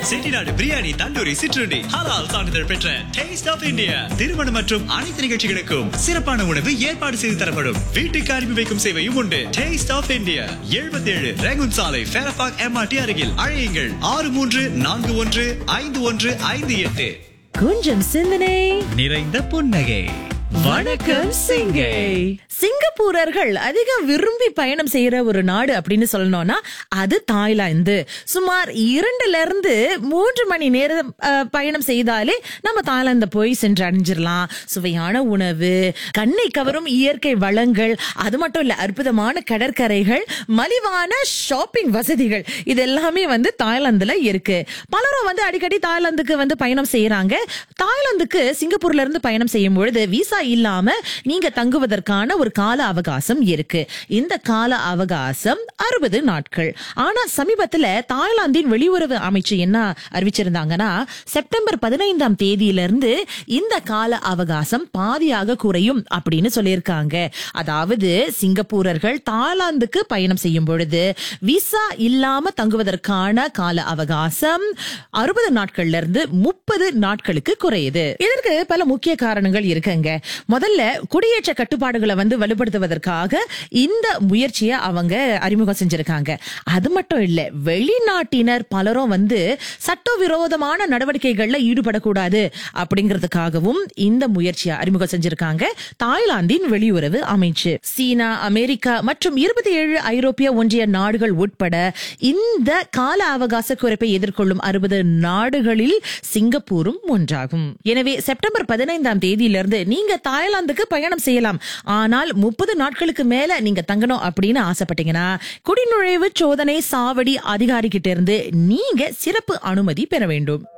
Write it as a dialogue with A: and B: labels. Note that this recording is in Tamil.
A: செட்டிநாடு பிரியாணி தந்தூரி சிற்றுண்டி ஹலால் சான்றிதழ் பெற்ற டேஸ்ட் ஆஃப் இந்தியா திருமணம் மற்றும் அனைத்து நிகழ்ச்சிகளுக்கும் சிறப்பான உணவு ஏற்பாடு செய்து தரப்படும் வீட்டுக்கு அனுப்பி வைக்கும் சேவையும் உண்டு டேஸ்ட் ஆஃப் இந்தியா எழுபத்தி ஏழு ரேகுன் சாலை ஃபேரபாக் எம்ஆர்டி அருகில் அழையுங்கள் ஆறு மூன்று நான்கு ஒன்று ஐந்து ஒன்று ஐந்து எட்டு
B: கொஞ்சம் சிந்தனை
A: நிறைந்த புன்னகை
B: வணக்கம் சிங்கை சிங்கப்பூரர்கள் அதிகம் விரும்பி பயணம் செய்யற ஒரு நாடு அப்படின்னு சொல்லணும்னா அது தாய்லாந்து சுமார் இரண்டுல இருந்து மூன்று மணி நேரம் அஹ், பயணம் செய்தாலே நம்ம தாய்லாந்து போய் சென்று அடைஞ்சிடலாம் சுவையான உணவு கண்ணை கவரும் இயற்கை வளங்கள் அது மட்டும் இல்ல அற்புதமான கடற்கரைகள் மலிவான ஷாப்பிங் வசதிகள் இது எல்லாமே வந்து தாய்லாந்துல இருக்கு பலரும் வந்து அடிக்கடி தாய்லாந்துக்கு வந்து பயணம் செய்யறாங்க தாய்லாந்துக்கு சிங்கப்பூர்ல இருந்து பயணம் செய்யும் பொழுது விசா இல்லாம நீங்க தங்குவதற்கான ஒரு கால அவகாசம் இருக்கு இந்த கால அவகாசம் அறுபது நாட்கள் ஆனா சமீபத்துல தாய்லாந்தின் வெளியுறவு அமைச்சு என்ன அறிவிச்சிருந்தாங்கன்னா செப்டம்பர் பதினைந்தாம் தேதியிலிருந்து இந்த கால அவகாசம் பாதியாக குறையும் அப்படின்னு சொல்லியிருக்காங்க அதாவது சிங்கப்பூரர்கள் தாய்லாந்துக்கு பயணம் செய்யும் பொழுது விசா இல்லாம தங்குவதற்கான கால அவகாசம் அறுபது நாட்கள்ல இருந்து முப்பது நாட்களுக்கு குறையுது இதற்கு பல முக்கிய காரணங்கள் இருக்குங்க முதல்ல குடியேற்ற கட்டுப்பாடுகளை வந்து வலுப்படுத்துவதற்காக இந்த முயற்சியை அவங்க அறிமுகம் செஞ்சிருக்காங்க அது மட்டும் இல்ல வெளிநாட்டினர் பலரும் வந்து சட்டவிரோதமான நடவடிக்கைகள்ல ஈடுபடக்கூடாது அப்படிங்கிறதுக்காகவும் இந்த முயற்சியை அறிமுகம் செஞ்சிருக்காங்க தாய்லாந்தின் வெளியுறவு அமைச்சு சீனா அமெரிக்கா மற்றும் இருபத்தி ஏழு ஐரோப்பிய ஒன்றிய நாடுகள் உட்பட இந்த கால அவகாச குறைப்பை எதிர்கொள்ளும் அறுபது நாடுகளில் சிங்கப்பூரும் ஒன்றாகும் எனவே செப்டம்பர் பதினைந்தாம் தேதியிலிருந்து நீங்க தாய்லாந்துக்கு பயணம் செய்யலாம் ஆனால் முப்பது நாட்களுக்கு மேல நீங்க தங்கணும் அப்படின்னு ஆசைப்பட்டீங்கன்னா குடிநுழைவு சோதனை சாவடி அதிகாரி கிட்ட இருந்து நீங்க சிறப்பு அனுமதி பெற வேண்டும்